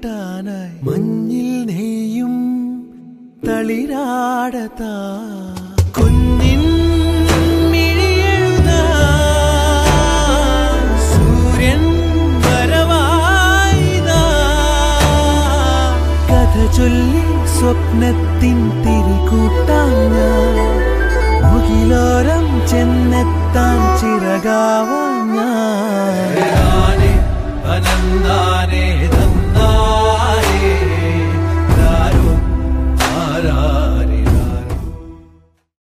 നീട്ടാനായി മഞ്ഞിൽ നെയ്യും തളിരാടതാ കുഞ്ഞിൻ മിഴിയെഴുതാൻ സൂര്യൻ വരവായിതാ കഥ ചൊല്ലി സ്വപ്നത്തിൻ തിരികൂട്ടാം ഞാൻ മുകിലോരം ചെന്നെത്താൻ ചിറകാവാം ഞാൻ